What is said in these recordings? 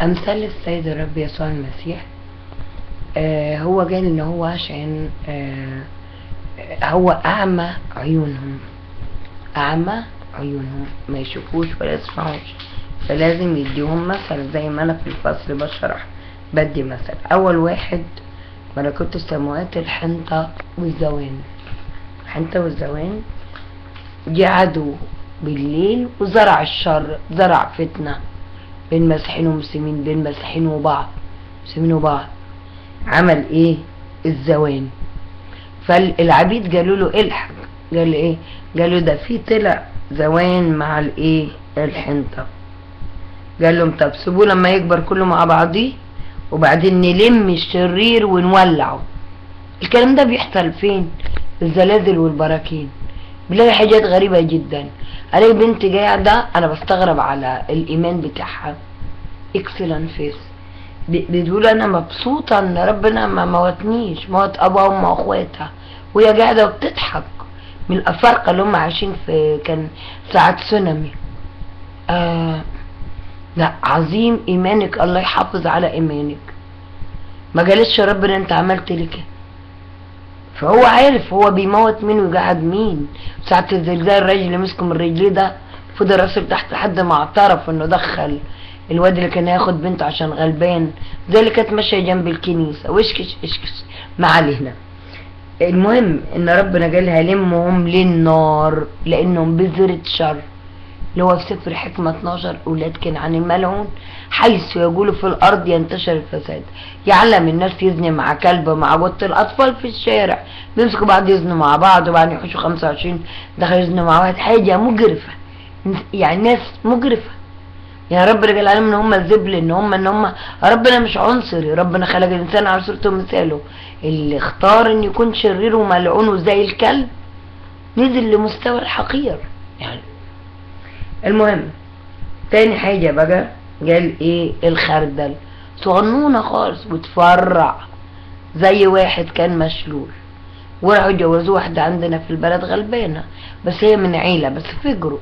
أمثال السيد الرب يسوع المسيح آه هو قال إن هو عشان آه هو أعمى عيونهم أعمى عيونهم ما يشوفوش ولا يسمعوش فلازم يديهم مثل زي ما أنا في الفصل بشرح بدي مثل أول واحد ملكوت السماوات الحنطة والزوان الحنطة والزوان قعدوا بالليل وزرع الشر زرع فتنة بين مسيحيين ومسلمين بين مسيحيين وبعض مسلمين وبعض عمل ايه الزوان فالعبيد قالوا له الحق قال ايه قالوا ده في طلع زوان مع الايه الحنطة قال لهم طب سيبوه لما يكبر كله مع بعضيه وبعدين نلم الشرير ونولعه الكلام ده بيحصل فين الزلازل والبراكين بنلاقي حاجات غريبة جدا الاقي بنت قاعدة انا بستغرب على الايمان بتاعها اكسلنت فيس بتقول انا مبسوطة ان ربنا ما موتنيش موت ابوها وام واخواتها وهي قاعدة وبتضحك من الافارقة اللي هم عايشين في كان ساعة تسونامي آه لا عظيم ايمانك الله يحافظ على ايمانك ما قالتش ربنا انت عملت لي كده فهو عارف هو بيموت مين ويقعد مين ساعة الزلزال الراجل اللي مسكه من رجليه ده فضل راسه تحت لحد ما اعترف انه دخل الواد اللي كان هياخد بنته عشان غلبان زي اللي كانت ماشيه جنب الكنيسه واشكش اشكش ما علينا المهم ان ربنا قال هلمهم للنار لانهم بذرة شر اللي هو في سفر حكمة 12 أولاد كنعان الملعون حيث يقول في الأرض ينتشر الفساد يعلم الناس يزني مع كلب مع بط الأطفال في الشارع بيمسكوا بعض يزنوا مع بعض وبعدين يخشوا 25 دخل يزنوا مع واحد حاجة مجرفة يعني ناس مجرفة يا رب قال عليهم ان هم الزبل ان هم ان هم ربنا مش عنصري ربنا خلق الانسان على صورته ومثاله اللي اختار ان يكون شرير وملعون زي الكلب نزل لمستوى الحقير يعني المهم تاني حاجة بقى قال ايه الخردل صغنونة خالص وتفرع زي واحد كان مشلول وراحوا جوزوا واحدة عندنا في البلد غلبانة بس هي من عيلة بس فجروا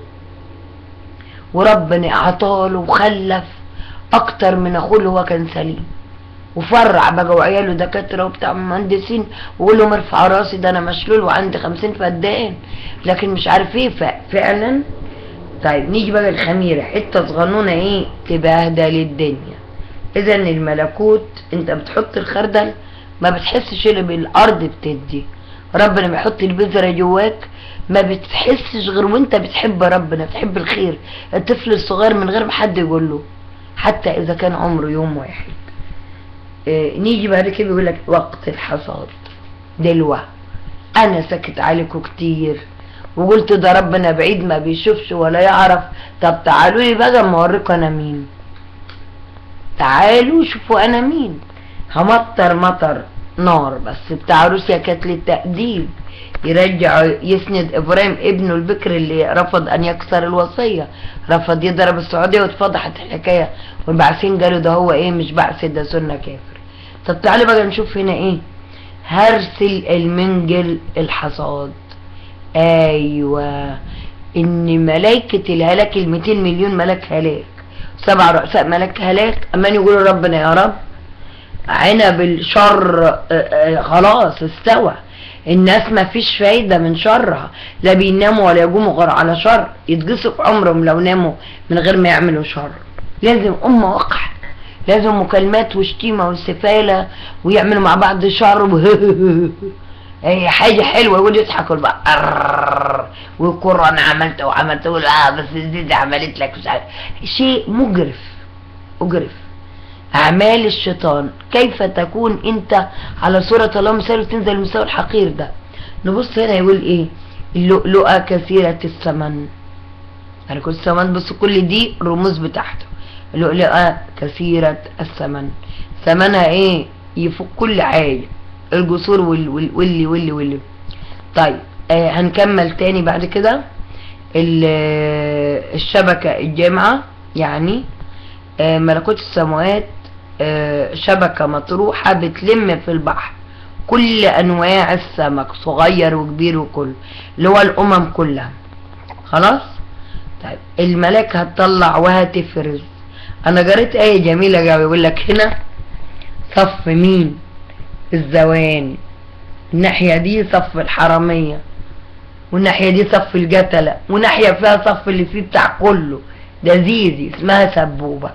وربنا اعطاله وخلف اكتر من اخوه اللي هو كان سليم وفرع بقى وعياله دكاتره وبتاع مهندسين ويقول لهم ارفع راسي ده انا مشلول وعندي خمسين فدان لكن مش عارف ايه فعلا طيب نيجي بقى الخميره حته صغنونه ايه تبهدل الدنيا اذا الملكوت انت بتحط الخردل ما بتحسش اللي بالارض بتدي ربنا بيحط البذره جواك ما بتحسش غير وانت بتحب ربنا بتحب الخير الطفل الصغير من غير ما حد يقول له حتى اذا كان عمره يوم واحد اه نيجي بعد كده بيقول لك وقت الحصاد دلوة انا سكت عليكم كتير وقلت ده ربنا بعيد ما بيشوفش ولا يعرف طب تعالوا لي بقى اما اوريكم انا مين تعالوا شوفوا انا مين همطر مطر نار بس بتاع روسيا كانت للتأديب يرجع يسند ابراهيم ابنه البكر اللي رفض ان يكسر الوصيه رفض يضرب السعوديه واتفضحت الحكايه والبعثين قالوا ده هو ايه مش بعث ده سنه كافر طب تعالى بقى نشوف هنا ايه هرسل المنجل الحصاد ايوه ان ملائكه الهلاك ال 200 مليون ملك هلاك سبع رؤساء ملك هلاك امان يقولوا ربنا يا رب عنب الشر خلاص استوى الناس ما فيش فايدة من شرها لا بيناموا ولا يقوموا غير على شر يتقصوا في عمرهم لو ناموا من غير ما يعملوا شر لازم أمة وقع لازم مكالمات وشتيمة واستفالة ويعملوا مع بعض شر هي حاجة حلوة يقول يضحكوا بقى ويقول أنا عملت وعملت يقول آه بس دي عملت لك مش عارف شيء مجرف مجرف أعمال الشيطان كيف تكون أنت على صورة الله مثال وتنزل المستوى الحقير ده نبص هنا يقول إيه اللؤلؤة كثيرة الثمن يعني كل الثمن بص كل دي رموز بتاعته اللؤلؤة كثيرة الثمن ثمنها إيه يفوق كل حاجة الجسور وال وال واللي واللي واللي طيب آه هنكمل تاني بعد كده الشبكة الجامعة يعني آه ملكوت السماوات آه شبكة مطروحة بتلم في البحر كل انواع السمك صغير وكبير وكل اللي هو الامم كلها خلاص طيب الملاك هتطلع وهتفرز انا قريت ايه جميلة قوي يقول لك هنا صف مين الزواني الناحية دي صف الحرامية والناحية دي صف القتلة وناحية فيها صف اللي فيه بتاع كله ده زيزي اسمها سبوبة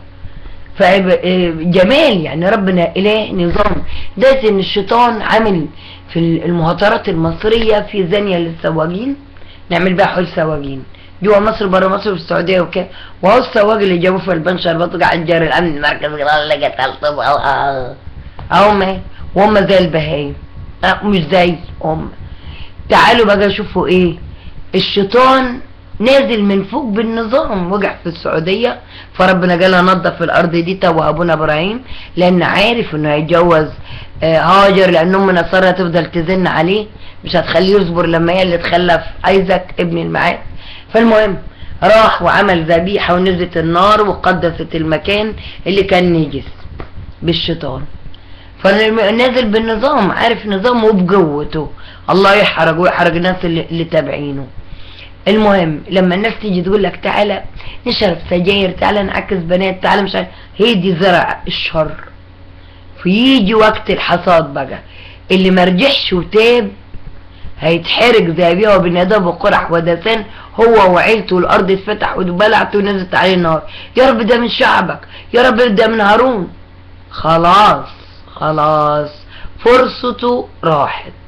فجمال يعني ربنا اله نظام ده ان الشيطان عامل في المهاترات المصرية في زانية للسواقين نعمل بقى حول سواقين جوا مصر برا مصر في السعودية وكده وهو السواق اللي جابوه في البن شربات قاعد جاري الامن المركز قال لي قتلت اهم ايه وهم زي البهايم أه مش زي هم تعالوا بقى شوفوا ايه الشيطان نازل من فوق بالنظام وقع في السعودية فربنا قال نظف الارض دي وابونا ابراهيم لان عارف انه هيتجوز آه هاجر لان ام نصارى تفضل تزن عليه مش هتخليه يصبر لما هي اللي تخلف ايزك ابن المعاد فالمهم راح وعمل ذبيحة ونزلت النار وقدست المكان اللي كان نجس بالشيطان فنازل بالنظام عارف نظامه وبقوته الله يحرج ويحرج الناس اللي, اللي تابعينه المهم لما الناس تيجي تقول لك تعالى نشرب سجاير تعالى نعكس بنات تعالى مش عارف هي دي زرع الشر فيجي وقت الحصاد بقى اللي مرجحش وتاب هيتحرق زي بيها وبالندب وقرح ودسان هو وعيلته والارض اتفتح وبلعت ونزلت عليه النار يا رب ده من شعبك يا رب ده من هارون خلاص خلاص فرصته راحت